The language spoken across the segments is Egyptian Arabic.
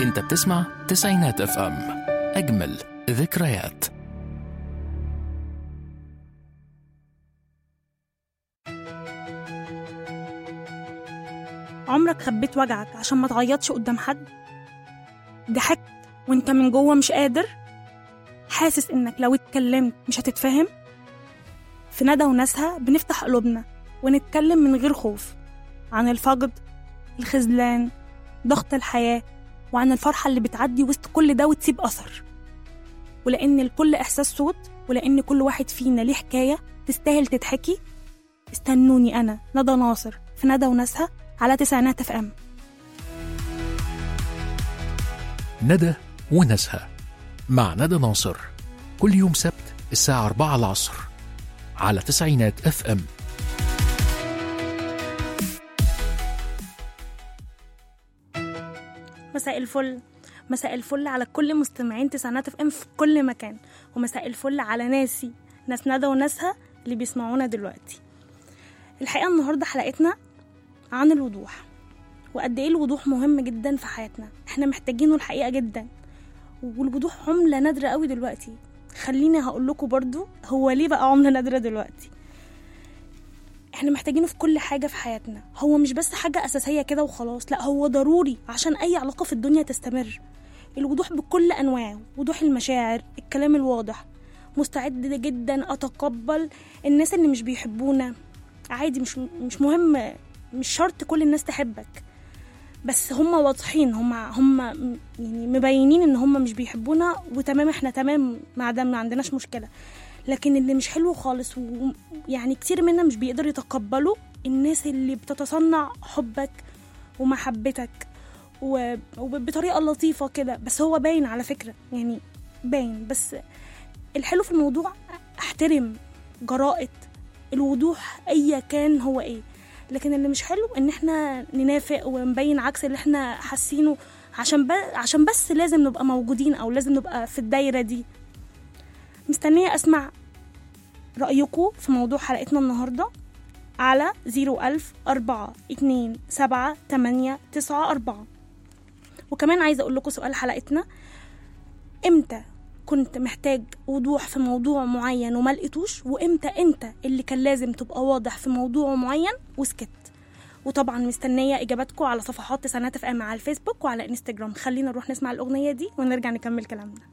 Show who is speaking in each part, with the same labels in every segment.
Speaker 1: انت بتسمع تسعينات اف ام اجمل ذكريات
Speaker 2: عمرك خبيت وجعك عشان ما تعيطش قدام حد ضحكت وانت من جوه مش قادر حاسس انك لو اتكلمت مش هتتفهم في ندى وناسها بنفتح قلوبنا ونتكلم من غير خوف عن الفقد الخذلان ضغط الحياة وعن الفرحة اللي بتعدي وسط كل ده وتسيب أثر ولأن الكل إحساس صوت ولأن كل واحد فينا ليه حكاية تستاهل تتحكي استنوني أنا ندى ناصر في ندى وناسها على تسعينات اف ام
Speaker 1: ندى وناسها مع ندى ناصر كل يوم سبت الساعة 4 العصر على تسعينات اف ام
Speaker 2: مساء الفل مساء الفل على كل مستمعين تسعينات اف ام في كل مكان ومساء الفل على ناسي ناس ندى وناسها اللي بيسمعونا دلوقتي الحقيقة النهاردة حلقتنا عن الوضوح وقد ايه الوضوح مهم جدا في حياتنا احنا محتاجينه الحقيقة جدا والوضوح عملة نادرة قوي دلوقتي خليني هقول لكم برضو هو ليه بقى عملة نادرة دلوقتي احنا محتاجينه في كل حاجة في حياتنا هو مش بس حاجة أساسية كده وخلاص لا هو ضروري عشان أي علاقة في الدنيا تستمر الوضوح بكل أنواعه وضوح المشاعر الكلام الواضح مستعد جدا أتقبل الناس اللي مش بيحبونا عادي مش مش مهم مش شرط كل الناس تحبك بس هم واضحين هم هم يعني مبينين ان هم مش بيحبونا وتمام احنا تمام مع ده ما عندناش مشكله لكن اللي مش حلو خالص ويعني كتير منا مش بيقدر يتقبلوا الناس اللي بتتصنع حبك ومحبتك و- وبطريقه لطيفه كده بس هو باين على فكره يعني باين بس الحلو في الموضوع احترم جراءه الوضوح ايا كان هو ايه لكن اللي مش حلو ان احنا ننافق ونبين عكس اللي احنا حاسينه عشان ب... عشان بس لازم نبقى موجودين او لازم نبقى في الدايره دي مستنيه اسمع رايكم في موضوع حلقتنا النهارده على 01000 4 2 7 8 9 4 وكمان عايزه اقول لكم سؤال حلقتنا امتى كنت محتاج وضوح في موضوع معين وما لقيتوش وامتى انت اللي كان لازم تبقى واضح في موضوع معين وسكت وطبعا مستنيه اجاباتكم على صفحات تسعينات اف ام على الفيسبوك وعلى انستجرام خلينا نروح نسمع الاغنيه دي ونرجع نكمل كلامنا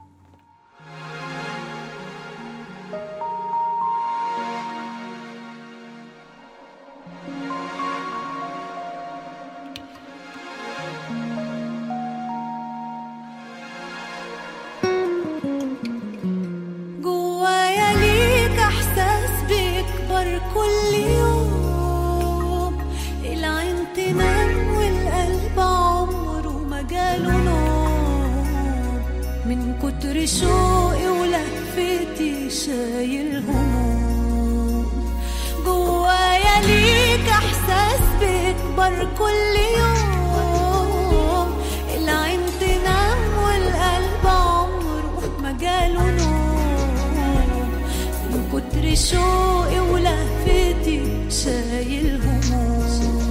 Speaker 3: جوايا ليك احساس بيكبر كل يوم العين تنام والقلب عمره ما جاله نوم من كتر شوقي ولهفتي شايل هموم جوايا ليك احساس بيكبر كل يوم العين تنام والقلب عمره ما جاله نوم من كتر شوقي ولهفتي شايل هموم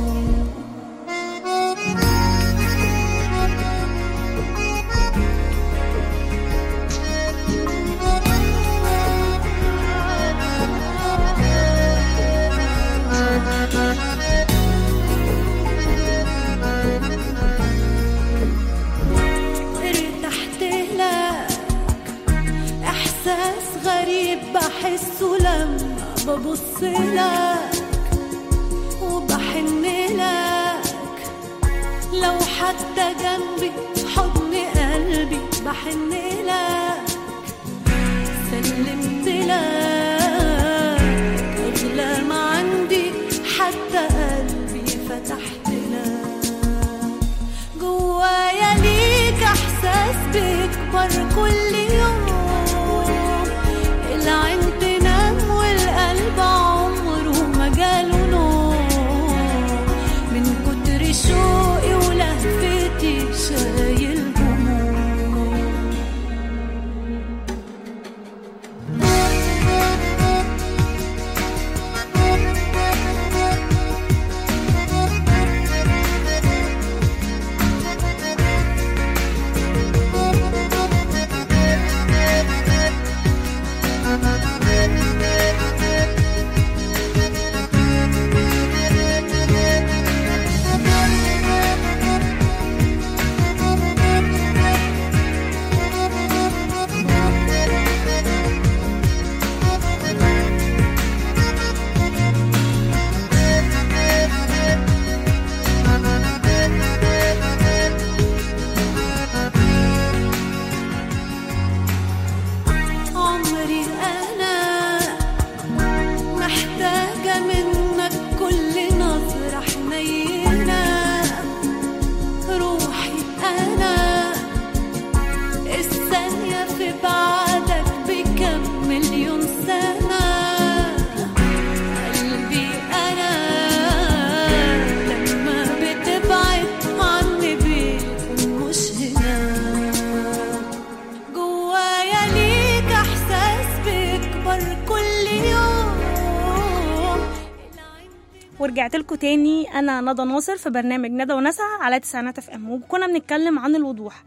Speaker 3: ارتحت لك احساس غريب بحسه لما ببص لك وبحن لك لو حتى جنبي في حضن قلبي بحن لك سلمت لك اغلى ما عندي حتى قلبي فتحت لك جوايا ليك احساس بيكبر كل يوم العين تنام والقلب عمره ما جاله نوم من كتر شوقي ولهفتي شايل هموم
Speaker 2: ورجعت لكم تاني انا ندى ناصر في برنامج ندى ونسى على تسعينات اف ام وكنا بنتكلم عن الوضوح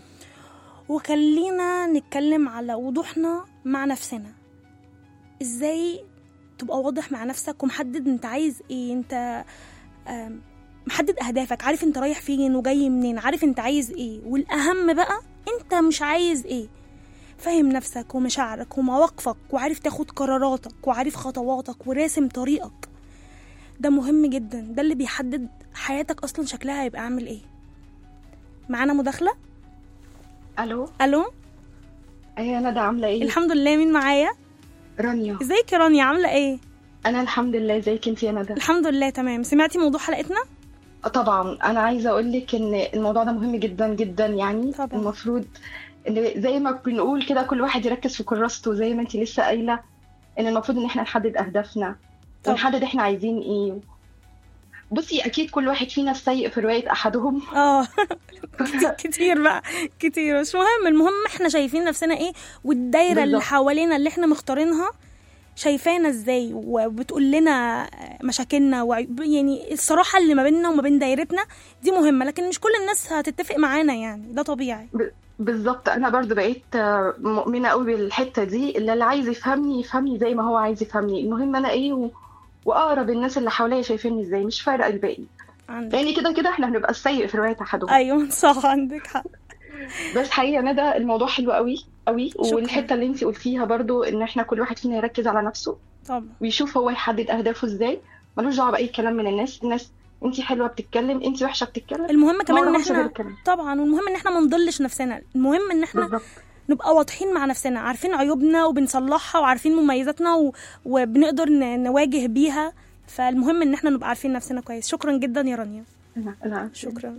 Speaker 2: وخلينا نتكلم على وضوحنا مع نفسنا ازاي تبقى واضح مع نفسك ومحدد انت عايز ايه انت آم، محدد اهدافك عارف انت رايح فين وجاي منين عارف انت عايز ايه والاهم بقى انت مش عايز ايه فاهم نفسك ومشاعرك ومواقفك وعارف تاخد قراراتك وعارف خطواتك وراسم طريقك ده مهم جدا ده اللي بيحدد حياتك اصلا شكلها هيبقى عامل ايه معانا مداخله
Speaker 4: الو
Speaker 2: الو
Speaker 4: ايه ندى عامله ايه
Speaker 2: الحمد لله مين معايا
Speaker 4: رانيا
Speaker 2: ازيك يا رانيا عامله ايه
Speaker 4: انا الحمد لله ازيك انت يا ندى
Speaker 2: الحمد لله تمام سمعتي موضوع حلقتنا
Speaker 4: آه طبعا انا عايزه اقول لك ان الموضوع ده مهم جدا جدا يعني
Speaker 2: طبعا.
Speaker 4: المفروض ان زي ما بنقول كده كل واحد يركز في كراسته زي ما انت لسه قايله ان المفروض ان احنا نحدد اهدافنا
Speaker 2: طبعا.
Speaker 4: ونحدد احنا عايزين ايه بصي اكيد كل واحد فينا سيء في روايه احدهم
Speaker 2: اه كتير بقى كتير مش مهم المهم احنا شايفين نفسنا ايه والدايره اللي
Speaker 4: بالظبط.
Speaker 2: حوالينا اللي احنا مختارينها شايفانا ازاي وبتقول لنا مشاكلنا وعيوب- يعني الصراحه اللي ما بيننا وما بين دايرتنا دي مهمه لكن مش كل الناس هتتفق معانا يعني ده طبيعي
Speaker 4: ب- بالظبط انا برضو بقيت آه، مؤمنه قوي بالحته دي اللي اللي عايز يفهمني يفهمني زي ما هو عايز يفهمني المهم انا ايه و... واقرب الناس اللي حواليا شايفيني ازاي مش فارقه الباقي
Speaker 2: عندك
Speaker 4: لان كده كده احنا هنبقى السيء في روايه احدهم
Speaker 2: ايوه صح عندك حق
Speaker 4: بس حقيقه ندى الموضوع حلو قوي قوي
Speaker 2: شكراً.
Speaker 4: والحته اللي انت قلتيها برضو ان احنا كل واحد فينا يركز على نفسه
Speaker 2: طبعا
Speaker 4: ويشوف هو يحدد اهدافه ازاي ملوش دعوه باي كلام من الناس الناس انت حلوه بتتكلم انت وحشه بتتكلم
Speaker 2: المهم كمان ان
Speaker 4: لهمش غير
Speaker 2: احنا
Speaker 4: الكلام.
Speaker 2: طبعا والمهم ان احنا ما نضلش نفسنا المهم ان احنا
Speaker 4: بالظبط
Speaker 2: نبقى واضحين مع نفسنا عارفين عيوبنا وبنصلحها وعارفين مميزاتنا و... وبنقدر ن... نواجه بيها فالمهم ان احنا نبقى عارفين نفسنا كويس شكرا جدا يا رانيا
Speaker 4: لا لا
Speaker 2: شكرا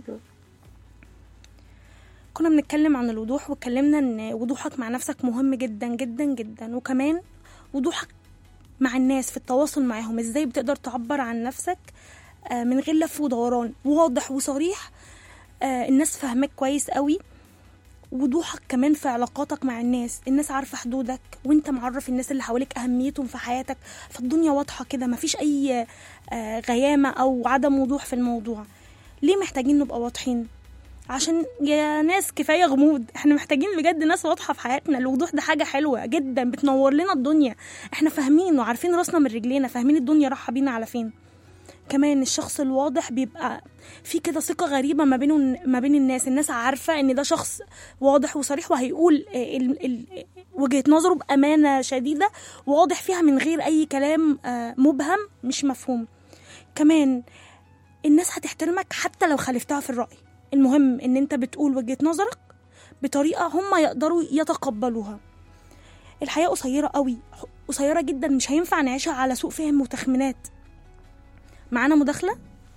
Speaker 2: كنا بنتكلم عن الوضوح واتكلمنا ان وضوحك مع نفسك مهم جدا جدا جدا وكمان وضوحك مع الناس في التواصل معاهم ازاي بتقدر تعبر عن نفسك آه، من غير لف ودوران واضح وصريح آه، الناس فاهمك كويس قوي وضوحك كمان في علاقاتك مع الناس الناس عارفة حدودك وانت معرف الناس اللي حواليك أهميتهم في حياتك فالدنيا واضحة كده مفيش أي آه، غيامة أو عدم وضوح في الموضوع ليه محتاجين نبقى واضحين عشان يا ناس كفايه غموض احنا محتاجين بجد ناس واضحه في حياتنا الوضوح ده حاجه حلوه جدا بتنور لنا الدنيا احنا فاهمين وعارفين راسنا من رجلينا فاهمين الدنيا رايحه بينا على فين كمان الشخص الواضح بيبقى في كده ثقه غريبه ما بينه ما بين الناس الناس عارفه ان ده شخص واضح وصريح وهيقول آه، ال- ال- وجهه نظره بامانه شديده واضح فيها من غير اي كلام آه، مبهم مش مفهوم كمان الناس هتحترمك حتى لو خالفتها في الرأي المهم ان انت بتقول وجهة نظرك بطريقة هم يقدروا يتقبلوها الحياة قصيرة قوي قصيرة جدا مش هينفع نعيشها على سوء فهم وتخمينات معانا مداخلة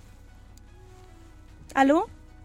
Speaker 2: الو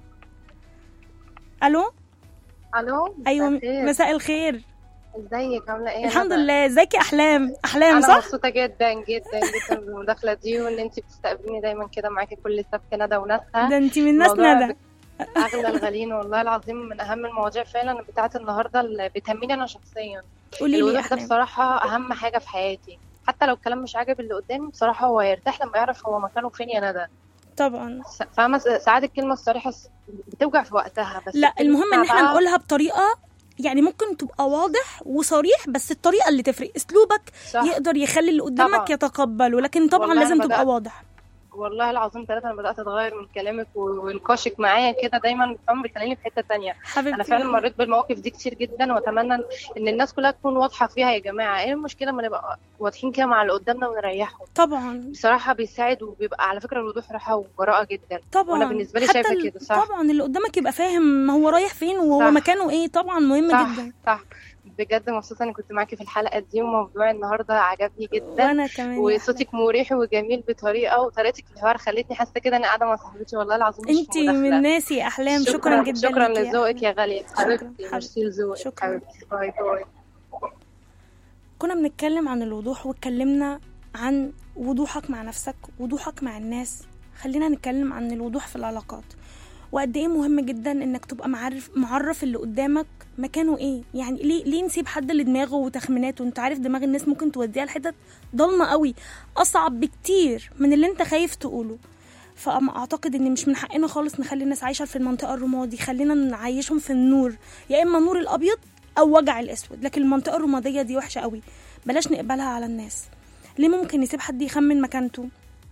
Speaker 2: الو
Speaker 5: الو
Speaker 2: ايوه
Speaker 5: مساء الخير.
Speaker 2: مساء الخير
Speaker 5: ازيك عامله ايه يا
Speaker 2: الحمد
Speaker 5: ندى؟
Speaker 2: لله ازيك يا احلام احلام
Speaker 5: انا
Speaker 2: صح
Speaker 5: مبسوطه جدا جدا جدا بالمداخله دي وان انت بتستقبليني دايما كده معاكي كل سبت ندى وناسها
Speaker 2: ده انت من ناس
Speaker 5: موضوع
Speaker 2: ندى
Speaker 5: اغلى الغاليين والله العظيم من اهم المواضيع فعلا بتاعت النهارده اللي بتهمني انا شخصيا
Speaker 2: قولي لي يا
Speaker 5: الوضوح ده
Speaker 2: احلام
Speaker 5: بصراحه اهم حاجه في حياتي حتى لو الكلام مش عاجب اللي قدامي بصراحه هو يرتاح لما يعرف هو مكانه فين يا ندى
Speaker 2: طبعا
Speaker 5: س- فاهمه س- ساعات الكلمه الصريحه س- بتوجع في وقتها بس
Speaker 2: لا المهم ان احنا
Speaker 5: بقى-
Speaker 2: نقولها بطريقه يعني ممكن تبقى واضح وصريح بس الطريقه اللي تفرق اسلوبك
Speaker 5: صح.
Speaker 2: يقدر يخلي اللي قدامك
Speaker 5: طبعا.
Speaker 2: يتقبله لكن طبعا
Speaker 5: والله
Speaker 2: لازم
Speaker 5: أنا
Speaker 2: تبقى
Speaker 5: بدأت-
Speaker 2: واضح
Speaker 5: والله العظيم ثلاثة أنا بدأت أتغير من كلامك و- ونقاشك معايا كده دايما بتفهم بتخليني في حتة تانية
Speaker 2: حبيبتي
Speaker 5: أنا فعلا مريت بالمواقف دي كتير جدا وأتمنى إن الناس كلها تكون واضحة فيها يا جماعة إيه المشكلة ما نبقى واضحين كده مع اللي قدامنا ونريحهم
Speaker 2: طبعا
Speaker 5: بصراحة بيساعد وبيبقى على فكرة الوضوح راحة وجراءة جدا
Speaker 2: طبعا
Speaker 5: وأنا بالنسبة لي
Speaker 2: حتى
Speaker 5: شايفة
Speaker 2: ال-
Speaker 5: كده صح
Speaker 2: طبعا اللي قدامك يبقى فاهم هو رايح فين وهو
Speaker 5: صح.
Speaker 2: مكانه ايه طبعا مهم
Speaker 5: صح
Speaker 2: جدا
Speaker 5: صح بجد مبسوطة إني كنت معاكي في الحلقة دي وموضوع النهاردة عجبني جدا
Speaker 2: وانا كمان يا
Speaker 5: وصوتك مريح وجميل بطريقة وطريقتك في الحوار خلتني حاسة كده إني قاعدة مع صاحبتي والله العظيم مش
Speaker 2: انت
Speaker 5: في مداخلة.
Speaker 2: من ناس يا احلام شكرا, جدا
Speaker 5: شكرا
Speaker 2: ليكي يا
Speaker 5: لذوقك
Speaker 2: أحلام.
Speaker 5: يا غالية حبيبتي ميرسي لذوقك
Speaker 2: شكرا.
Speaker 5: حبيبتي باي باي
Speaker 2: كنا بنتكلم عن الوضوح واتكلمنا عن وضوحك مع نفسك وضوحك مع الناس خلينا نتكلم عن الوضوح في العلاقات وقد ايه مهم جدا انك تبقى معرف معرف اللي قدامك مكانه ايه يعني ليه ليه نسيب حد لدماغه وتخميناته انت عارف دماغ الناس ممكن توديها لحتت ضلمه قوي اصعب بكتير من اللي انت خايف تقوله فأما اعتقد ان مش من حقنا خالص نخلي الناس عايشه في المنطقه الرمادي خلينا نعيشهم في النور يا اما نور الابيض او وجع الاسود لكن المنطقه الرماديه دي وحشه قوي بلاش نقبلها على الناس ليه ممكن نسيب حد يخمن مكانته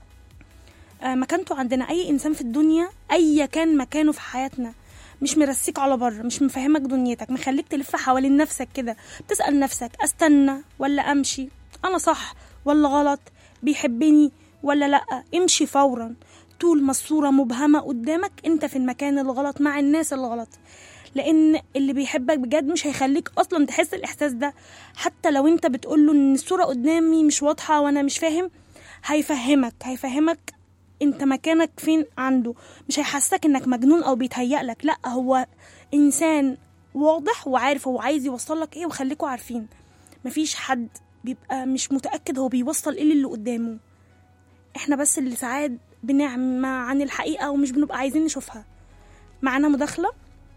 Speaker 2: آه، مكانته عندنا اي انسان في الدنيا ايا كان مكانه في حياتنا مش مرسيك على بره مش مفهمك دنيتك مخليك تلف حوالين نفسك كده تسال نفسك استنى ولا امشي انا صح ولا غلط بيحبني ولا لا امشي فورا طول ما الصوره مبهمه قدامك انت في المكان الغلط مع الناس الغلط لان اللي بيحبك بجد مش هيخليك اصلا تحس الاحساس ده حتى لو انت بتقوله ان الصوره قدامي مش واضحه وانا مش فاهم هيفهمك هيفهمك انت مكانك فين عنده مش هيحسسك انك مجنون او بيتهيألك لا هو انسان واضح وعارف هو عايز يوصل لك ايه وخليكوا عارفين مفيش حد بيبقى مش متأكد هو بيوصل ايه للي قدامه احنا بس اللي ساعات بنعمى عن الحقيقة ومش بنبقى عايزين نشوفها معانا مداخلة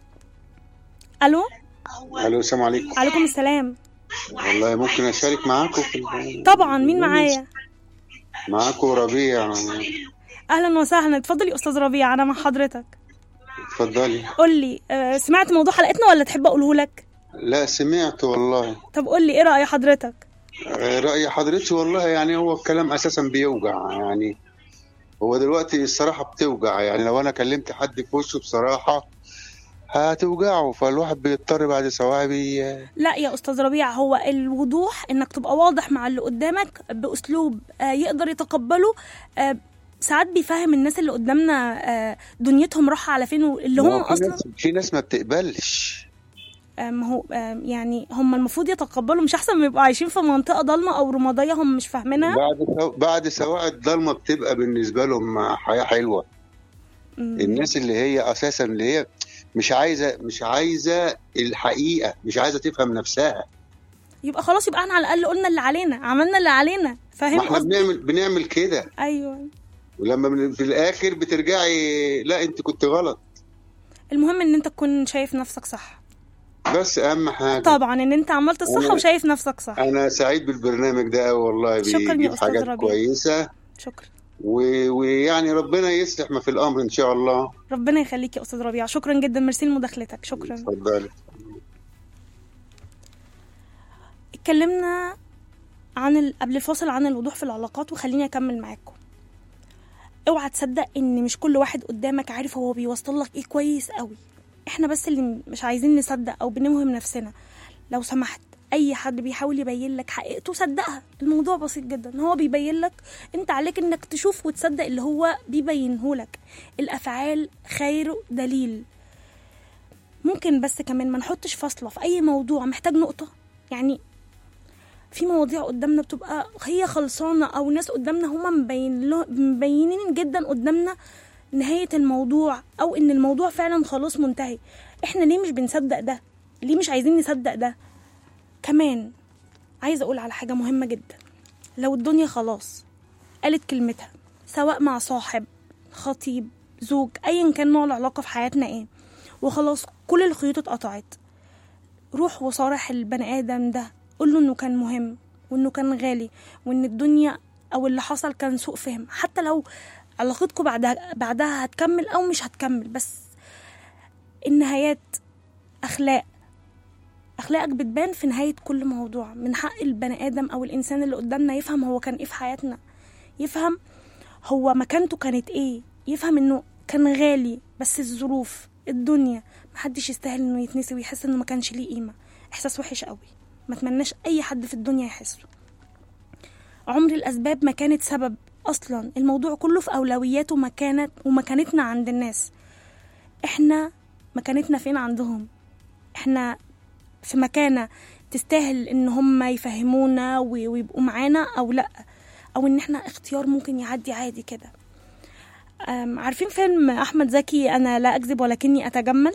Speaker 2: الو
Speaker 6: الو السلام عليكم
Speaker 2: عليكم السلام
Speaker 6: والله ممكن اشارك معاكم في ال-
Speaker 2: طبعا مين معايا
Speaker 6: معاكم ربيع
Speaker 2: اهلا وسهلا اتفضل يا استاذ ربيع انا مع حضرتك
Speaker 6: اتفضلي
Speaker 2: قول لي آه، سمعت موضوع حلقتنا ولا تحب اقوله لك
Speaker 6: لا سمعت والله
Speaker 2: طب قول لي ايه رأي حضرتك
Speaker 6: آه، رأي حضرتك والله يعني هو الكلام اساسا بيوجع يعني هو دلوقتي الصراحة بتوجع يعني لو انا كلمت حد في وشه بصراحة هتوجعه فالواحد بيضطر بعد سواعي بي...
Speaker 2: لا يا استاذ ربيع هو الوضوح انك تبقى واضح مع اللي قدامك باسلوب آه، يقدر يتقبله آه، ساعات بيفهم الناس اللي قدامنا آه، دنيتهم رايحه على فين اللي
Speaker 6: ما
Speaker 2: هم
Speaker 6: هو في
Speaker 2: اصلا
Speaker 6: ناس في ناس ما بتقبلش
Speaker 2: آه، ما هو آه، يعني هم المفروض يتقبلوا مش احسن ما يبقوا عايشين في منطقه ضلمه او رماديه هم مش فاهمينها
Speaker 6: بعد سو... بعد سواعي الضلمة بتبقى بالنسبة لهم حياة حلوة
Speaker 2: مم.
Speaker 6: الناس اللي هي اساسا اللي هي مش عايزه مش عايزه الحقيقه مش عايزه تفهم نفسها
Speaker 2: يبقى خلاص يبقى احنا على الاقل قلنا اللي علينا عملنا اللي علينا فاهم
Speaker 6: ما احنا
Speaker 2: قصدي
Speaker 6: بنعمل بنعمل كده
Speaker 2: ايوه
Speaker 6: ولما من- في الاخر بترجعي لا انت كنت غلط
Speaker 2: المهم ان انت تكون شايف نفسك صح
Speaker 6: بس اهم حاجه
Speaker 2: طبعا ان انت عملت الصح
Speaker 6: أنا-
Speaker 2: وشايف نفسك صح
Speaker 6: انا سعيد بالبرنامج ده أوي والله
Speaker 2: شكراً يا
Speaker 6: بيجيب
Speaker 2: أستاذ
Speaker 6: حاجات
Speaker 2: ربيع.
Speaker 6: كويسه
Speaker 2: شكرا
Speaker 6: و- ويعني ربنا يصلح ما في الامر ان شاء الله
Speaker 2: ربنا يخليك يا استاذ ربيع شكرا جدا ميرسي لمداخلتك شكرا
Speaker 6: اتفضلي
Speaker 2: اتكلمنا عن ال... قبل الفاصل عن الوضوح في العلاقات وخليني اكمل معاكم اوعى تصدق ان مش كل واحد قدامك عارف هو بيوصل لك ايه كويس قوي احنا بس اللي مش عايزين نصدق او بنوهم نفسنا لو سمحت اي حد بيحاول يبين لك حقيقته صدقها الموضوع بسيط جدا هو بيبين لك انت عليك انك تشوف وتصدق اللي هو بيبينه لك الافعال خير دليل ممكن بس كمان ما نحطش فاصله في اي موضوع محتاج نقطه يعني في مواضيع قدامنا بتبقى هي خلصانه او ناس قدامنا هما مبين له- مبينين جدا قدامنا نهايه الموضوع او ان الموضوع فعلا خلاص منتهي احنا ليه مش بنصدق ده ليه مش عايزين نصدق ده كمان عايزه اقول على حاجه مهمه جدا لو الدنيا خلاص قالت كلمتها سواء مع صاحب خطيب زوج ايا كان نوع العلاقه في حياتنا ايه وخلاص كل الخيوط اتقطعت روح وصارح البني ادم ده قول له انه كان مهم وانه كان غالي وان الدنيا او اللي حصل كان سوء فهم حتى لو علاقتكم بعدها بعدها هتكمل او مش هتكمل بس النهايات اخلاق اخلاقك بتبان في نهايه كل موضوع من حق البني ادم او الانسان اللي قدامنا يفهم هو كان ايه في حياتنا يفهم هو مكانته كانت ايه يفهم انه كان غالي بس الظروف الدنيا محدش يستاهل انه يتنسي ويحس انه ما كانش ليه قيمه احساس وحش قوي ما اتمناش اي حد في الدنيا يحسه عمر الاسباب ما كانت سبب اصلا الموضوع كله في اولويات ومكانت ومكانتنا عند الناس احنا مكانتنا فين عندهم احنا في مكانة تستاهل ان هم يفهمونا و- ويبقوا معانا او لا او ان احنا اختيار ممكن يعدي عادي كده أم، عارفين فيلم احمد زكي انا لا اكذب ولكني اتجمل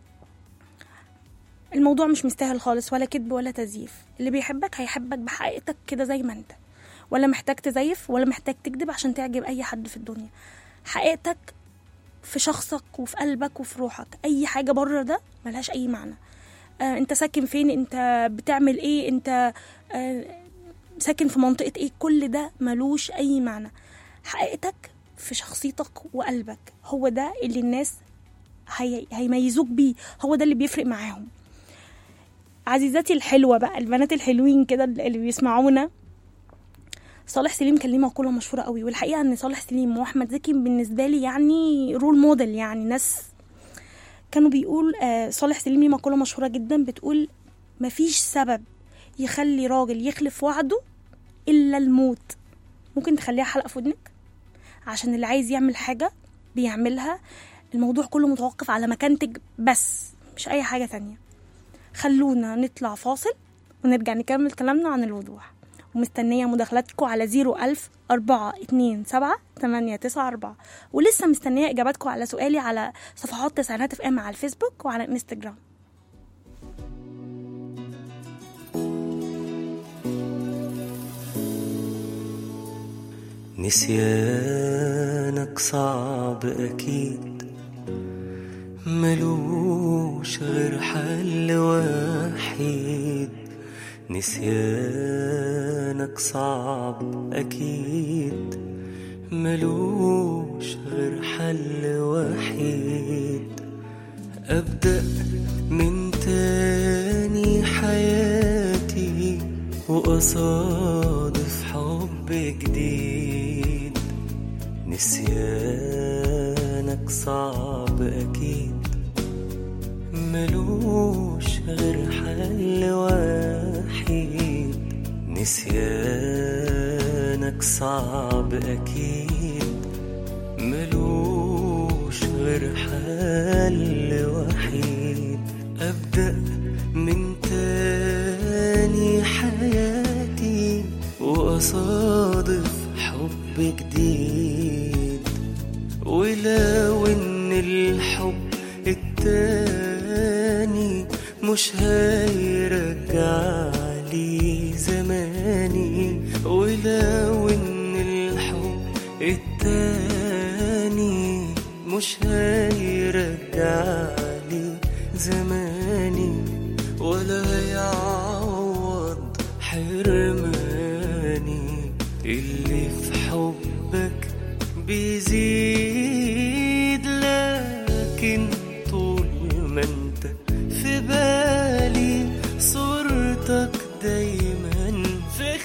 Speaker 2: الموضوع مش مستاهل خالص ولا كذب ولا تزييف اللي بيحبك هيحبك بحقيقتك كده زي ما انت ولا محتاج تزيف ولا محتاج تكذب عشان تعجب اي حد في الدنيا حقيقتك في شخصك وفي قلبك وفي روحك اي حاجه بره ده ملهاش اي معنى آه انت ساكن فين انت بتعمل ايه انت آه ساكن في منطقه ايه كل ده ملوش اي معنى حقيقتك في شخصيتك وقلبك هو ده اللي الناس هي... هيميزوك بيه هو ده اللي بيفرق معاهم عزيزاتي الحلوة بقى البنات الحلوين كده اللي بيسمعونا صالح سليم كان ليه مقولة مشهورة قوي والحقيقة ان صالح سليم واحمد زكي بالنسبة لي يعني رول موديل يعني ناس كانوا بيقول آه صالح سليم ليه مقولة مشهورة جدا بتقول مفيش سبب يخلي راجل يخلف وعده إلا الموت ممكن تخليها حلقة في ودنك عشان اللي عايز يعمل حاجة بيعملها الموضوع كله متوقف على مكانتك بس مش أي حاجة تانية خلونا نطلع فاصل ونرجع نكمل كلامنا عن الوضوح ومستنية مداخلاتكم على زيرو ألف أربعة اتنين سبعة تمانية تسعة أربعة ولسه مستنية إجاباتكم على سؤالي على صفحات تسعينات اف ام على الفيسبوك وعلى الانستجرام
Speaker 7: نسيانك صعب أكيد ملوش غير حل وحيد نسيانك صعب أكيد ملوش غير حل وحيد أبدأ من تاني حياتي وأصادف حب جديد نسيانك صعب أكيد ملوش غير حل وحيد نسيانك صعب أكيد ملوش غير حل وحيد أبدأ من تاني حياتي وأصادف حب جديد ولو إن الحب التاني مش هيرجع لي زماني ولو إن الحب التاني مش هيرجع لي زماني ولا يعوض حرماني اللي في حبك بيزيد لكن طول ما انت في بالي صورتك دايما في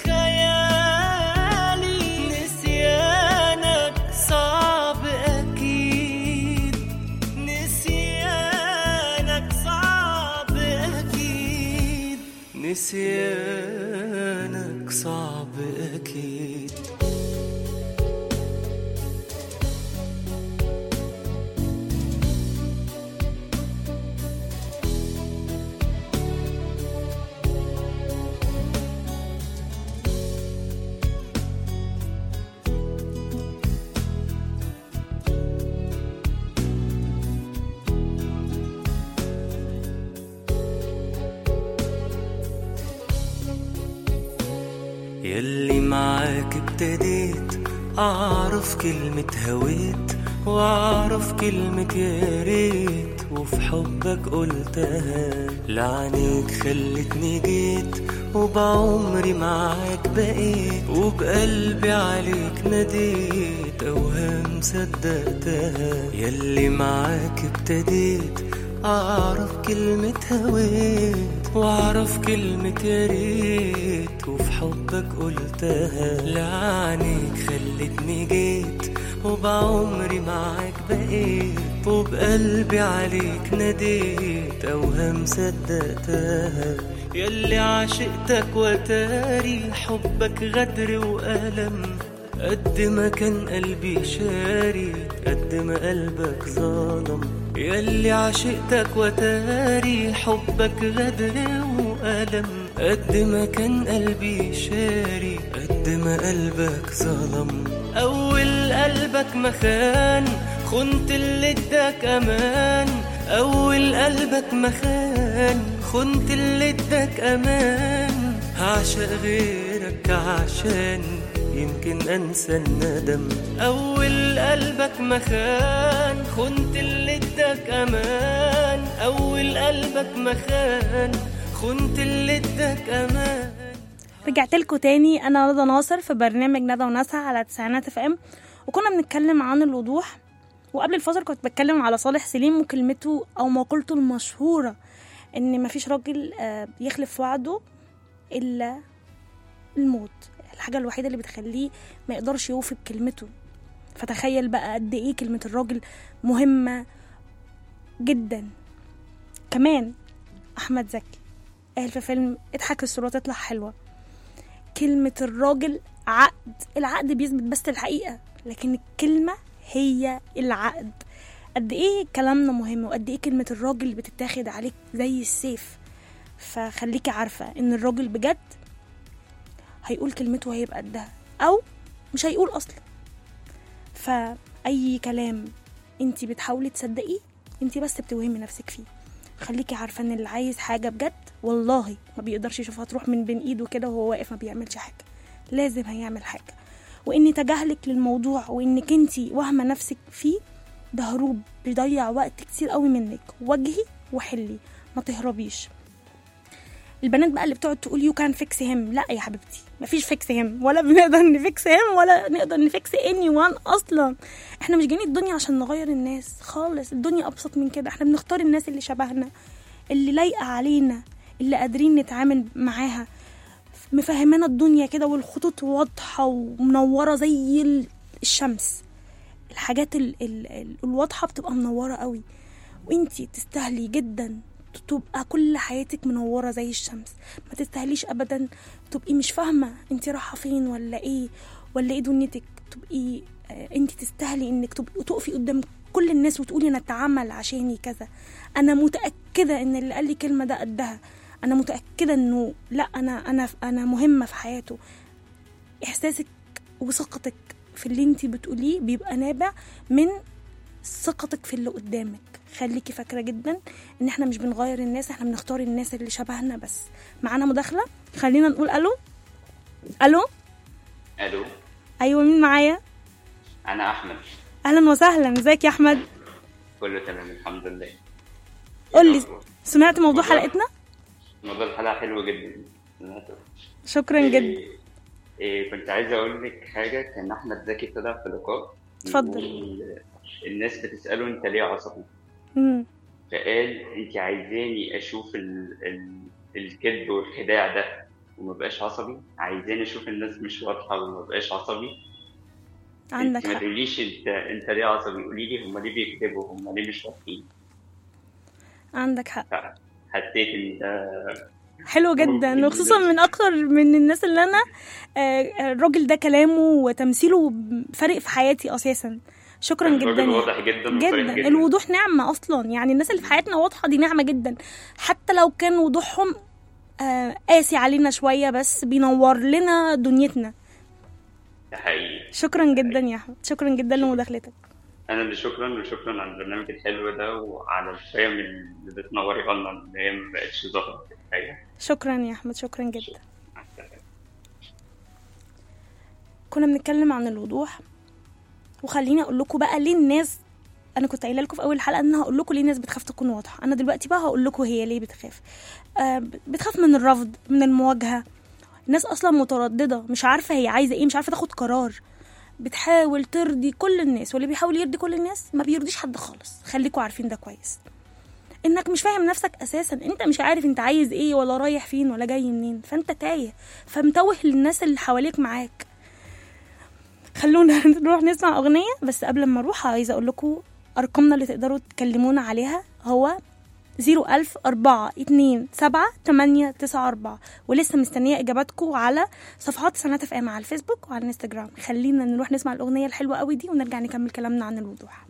Speaker 7: خيالي نسيانك صعب اكيد نسيانك صعب اكيد نسيانك صعب اكيد يلي معاك ابتديت أعرف كلمة هويت وأعرف كلمة يا ريت وفي حبك قلتها لعنيك خلتني جيت وبعمري معاك بقيت وبقلبي عليك ناديت أوهام صدقتها يلي معاك ابتديت أعرف كلمة هويت وأعرف كلمة يا ريت وفي حبك قلتها لعنيك خلتني جيت وبعمري معاك بقيت وبقلبي عليك ناديت أوهام صدقتها يلي عشقتك وتاري حبك غدر وألم قد ما كان قلبي شاري قد ما قلبك ظالم يلي عشقتك وتاري حبك غدر وألم قد ما كان قلبي شاري قد ما قلبك ظلم أول قلبك مخان خنت اللي اداك أمان أول قلبك مخان خنت اللي اداك أمان هعشق غيرك عشان يمكن انسى الندم اول قلبك مخان خنت قلبك مخان خنت اللي اداك امان
Speaker 2: رجعت لكم تاني انا ندى ناصر في برنامج ندى وناسها على تسعينات اف ام وكنا بنتكلم عن الوضوح وقبل الفصل كنت بتكلم على صالح سليم وكلمته او مقولته المشهوره ان مفيش راجل آه، بيخلف وعده الا الموت الحاجه الوحيده اللي بتخليه ما يقدرش يوفي بكلمته فتخيل بقى قد ايه كلمه الراجل مهمه جدا كمان احمد زكي قال في فيلم اضحك الصورة تطلع حلوة كلمة الراجل عقد العقد بيثبت بس الحقيقة لكن الكلمة هي العقد قد ايه كلامنا مهم وقد ايه كلمة الراجل بتتاخد عليك زي السيف فخليكي عارفة ان الراجل بجد هيقول كلمته وهيبقى قدها او مش هيقول اصلا فاي كلام انتي بتحاولي تصدقيه انتي بس بتوهمي نفسك فيه خليكي عارفه ان اللي عايز حاجه بجد والله ما بيقدرش يشوفها تروح من بين ايده كده وهو واقف ما بيعملش حاجه لازم هيعمل حاجه وان تجاهلك للموضوع وانك انتي واهمه نفسك فيه ده هروب بيضيع وقت كتير قوي منك واجهي وحلي ما تهربيش البنات بقى اللي بتقعد تقول يو كان فيكس هيم لا يا حبيبتي مفيش فيكس هيم ولا بنقدر نفيكس هيم ولا نقدر نفيكس اني وان اصلا احنا مش جايين الدنيا عشان نغير الناس خالص الدنيا ابسط من كده احنا بنختار الناس اللي شبهنا اللي لايقه علينا اللي قادرين نتعامل معاها مفهمانا الدنيا كده والخطوط واضحه ومنوره زي ال- الشمس الحاجات ال ال ال الواضحه بتبقى منوره قوي وانتي تستاهلي جدا تبقى كل حياتك منوره زي الشمس ما تستاهليش ابدا تبقي مش فاهمه انتي رايحه فين ولا ايه ولا ايه دنيتك تبقي آه، انتي تستاهلي انك تبقي تقفي قدام كل الناس وتقولي انا اتعمل عشاني كذا انا متاكده ان اللي قال لي كلمه ده قدها انا متاكده انه لا انا انا انا مهمه في حياته احساسك وثقتك في اللي انتي بتقوليه بيبقى نابع من ثقتك في اللي قدامك خليكي فاكره جدا ان احنا مش بنغير الناس احنا بنختار الناس اللي شبهنا بس معانا مداخله خلينا نقول الو الو
Speaker 8: الو
Speaker 2: ايوه مين معايا
Speaker 8: انا احمد
Speaker 2: اهلا وسهلا ازيك يا احمد
Speaker 8: كله تمام الحمد لله
Speaker 2: قول لي سمعت موضوع حلقتنا
Speaker 8: موضوع الحلقه حلو جدا سمعته.
Speaker 2: شكرا جدا
Speaker 8: إيه إيه كنت عايز اقول لك حاجه كان احمد زكي طلع في لقاء
Speaker 2: اتفضل.
Speaker 8: بيقول الناس بتساله انت ليه عصبي
Speaker 2: مم.
Speaker 8: فقال انت عايزاني اشوف ال... ال... الكذب والخداع ده وما بقاش عصبي عايزاني اشوف الناس مش واضحه وما بقاش عصبي
Speaker 2: عندك
Speaker 8: انت ما
Speaker 2: حق
Speaker 8: تقوليش انت انت ليه عصبي قولي لي هم ليه بيكذبوا هم ليه مش واضحين
Speaker 2: عندك حق
Speaker 8: حسيت ان ده
Speaker 2: حلو جدا وخصوصا من اكتر من الناس اللي انا آه، الراجل ده كلامه وتمثيله فارق في حياتي اساسا شكرا جدا
Speaker 8: الراجل
Speaker 2: يا-
Speaker 8: واضح جدا وصريح
Speaker 2: جدا
Speaker 8: جدا
Speaker 2: الوضوح نعمة أصلا يعني الناس اللي في حياتنا واضحة دي نعمة جدا حتى لو كان وضوحهم آه قاسي علينا شوية بس بينور لنا دنيتنا
Speaker 8: ده حقيقي
Speaker 2: شكرا جدا يا أحمد شكرا جدا لمداخلتك
Speaker 8: انا اللي شكرا وشكرا على البرنامج الحلو ده وعلى القيم اللي بتنوريها لنا اللي هي ما بقتش ظاهره في الحقيقه
Speaker 2: شكرا يا أحمد شكرا جدا كنا بنتكلم عن الوضوح وخليني اقول لكم بقى ليه الناس انا كنت قايله لكم في اول الحلقه ان انا هقول لكم ليه الناس بتخاف تكون واضحه انا دلوقتي بقى هقول لكم هي ليه بتخاف آه بتخاف من الرفض من المواجهه الناس اصلا متردده مش عارفه هي عايزه ايه مش عارفه تاخد قرار بتحاول ترضي كل الناس واللي بيحاول يرضي كل الناس ما بيرضيش حد خالص خليكوا عارفين ده كويس انك مش فاهم نفسك اساسا انت مش عارف انت عايز ايه ولا رايح فين ولا جاي منين فانت تايه فمتوه للناس اللي حواليك معاك خلونا نروح نسمع اغنيه بس قبل ما اروح عايزه اقول لكم ارقامنا اللي تقدروا تكلمونا عليها هو زيرو ألف أربعة اتنين سبعة تمانية تسعة أربعة ولسه مستنية إجاباتكم على صفحات سنة اف ام على الفيسبوك وعلى الانستجرام خلينا نروح نسمع الأغنية الحلوة قوي دي ونرجع نكمل كلامنا عن الوضوح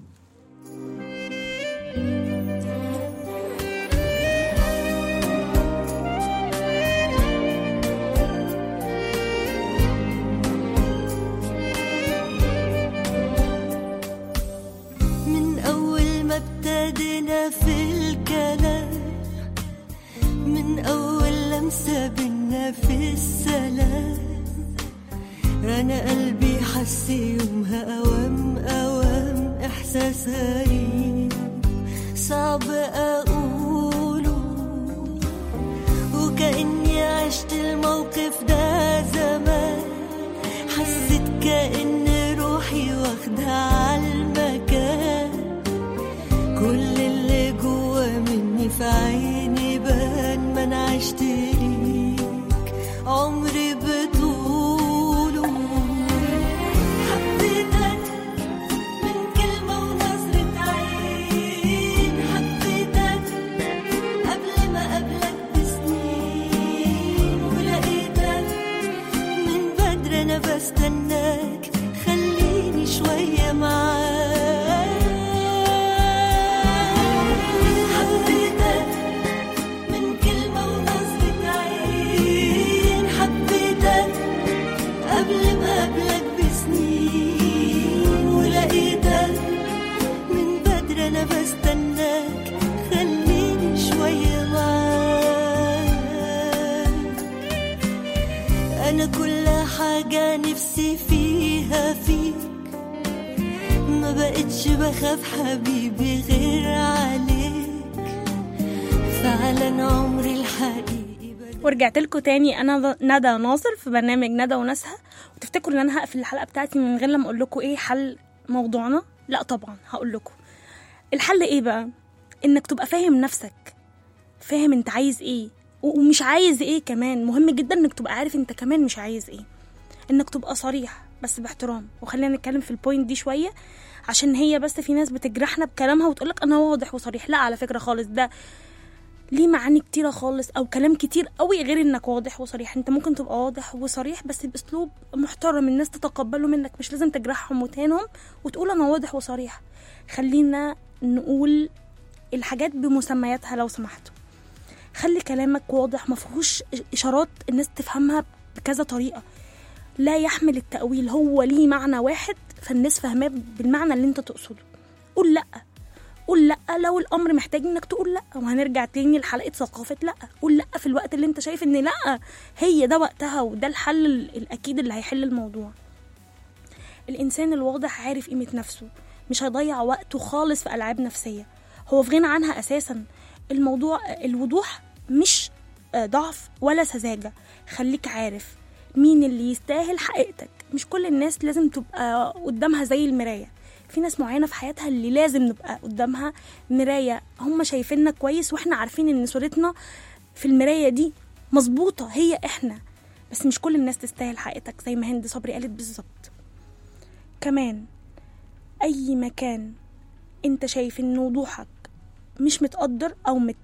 Speaker 3: من أول ما ابتدينا في الكلام من أول لمسة بينا في السلام أنا قلبي حس يومها أوام أوام إحساس غريب صعب أقوله وكأني عشت الموقف ده زمان حسيت كأن روحي واخدة عالمكان كل اللي جوا مني في عيني بان ما انا عشت ليك عمري بطوله حبيتك من كلمة ونظرة عين حبيتك قبل ما قبلك بسنين ولقيتك من بدري انا بستناك خليني شوية معاك حبيتك من كلمة ونظرة عين حبيتك قبل ما قبلك بسنين ولقيتك من بدري انا بستناك خليني شوية معاك انا كل حاجة نفسي فيها فيك ما بقتش بخاف حبيبي غير عليك فعلا عمري الحقيقي بدأ
Speaker 2: ورجعت لكم تاني انا ندى ناصر في برنامج ندى وناسها وتفتكروا ان انا هقفل الحلقه بتاعتي من غير لما اقول لكم ايه حل موضوعنا لا طبعا هقول لكم الحل ايه بقى انك تبقى فاهم نفسك فاهم انت عايز ايه و- ومش عايز ايه كمان مهم جدا انك تبقى عارف انت كمان مش عايز ايه انك تبقى صريح بس باحترام وخلينا نتكلم في البوينت دي شويه عشان هي بس في ناس بتجرحنا بكلامها وتقولك انا واضح وصريح لا على فكره خالص ده ليه معاني كتيرة خالص أو كلام كتير قوي غير إنك واضح وصريح أنت ممكن تبقى واضح وصريح بس بأسلوب محترم الناس تتقبله منك مش لازم تجرحهم وتهينهم وتقول أنا واضح وصريح خلينا نقول الحاجات بمسمياتها لو سمحتوا خلي كلامك واضح مفهوش إشارات الناس تفهمها بكذا طريقة لا يحمل التأويل هو ليه معنى واحد فالناس فاهماه بالمعنى اللي انت تقصده قول لأ قول لا لو الامر محتاج انك تقول لا وهنرجع تاني لحلقه ثقافه لا قول لا في الوقت اللي انت شايف ان لا هي ده وقتها وده الحل ال- الاكيد اللي هيحل الموضوع الانسان الواضح عارف قيمه نفسه مش هيضيع وقته خالص في العاب نفسيه هو في غنى عنها اساسا الموضوع الوضوح مش آه، ضعف ولا سذاجه خليك عارف مين اللي يستاهل حقيقتك مش كل الناس لازم تبقى قدامها زي المرايه في ناس معينه في حياتها اللي لازم نبقى قدامها مرايه هم شايفيننا كويس واحنا عارفين ان صورتنا في المرايه دي مظبوطه هي احنا بس مش كل الناس تستاهل حقيقتك زي ما هند صبري قالت بالظبط كمان اي مكان انت شايف ان وضوحك مش متقدر او مت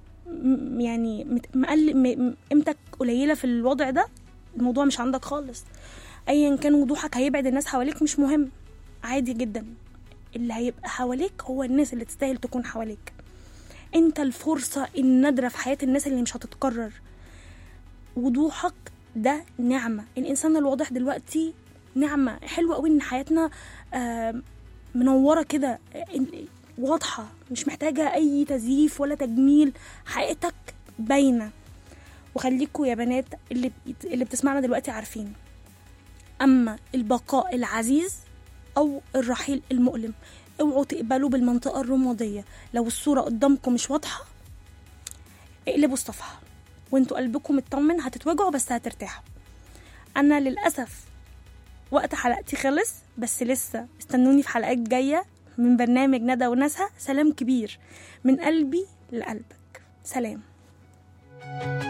Speaker 2: م- يعني مت- مقل م- م- قيمتك قليله في الوضع ده الموضوع مش عندك خالص ايا كان وضوحك هيبعد الناس حواليك مش مهم عادي جدا اللي هيبقى حواليك هو الناس اللي تستاهل تكون حواليك انت الفرصة النادرة في حياة الناس اللي مش هتتكرر وضوحك ده نعمة الإنسان الواضح دلوقتي نعمة حلوة قوي إن حياتنا آه، منورة كده آه، واضحة مش محتاجة أي تزييف ولا تجميل حقيقتك باينة وخليكوا يا بنات اللي بت- اللي بتسمعنا دلوقتي عارفين أما البقاء العزيز أو الرحيل المؤلم اوعوا تقبلوا بالمنطقة الرمادية لو الصورة قدامكم مش واضحة اقلبوا الصفحة وانتوا قلبكم مطمن هتتوجعوا بس هترتاحوا أنا للأسف وقت حلقتي خلص بس لسه استنوني في حلقات جاية من برنامج ندى وناسها سلام كبير من قلبي لقلبك سلام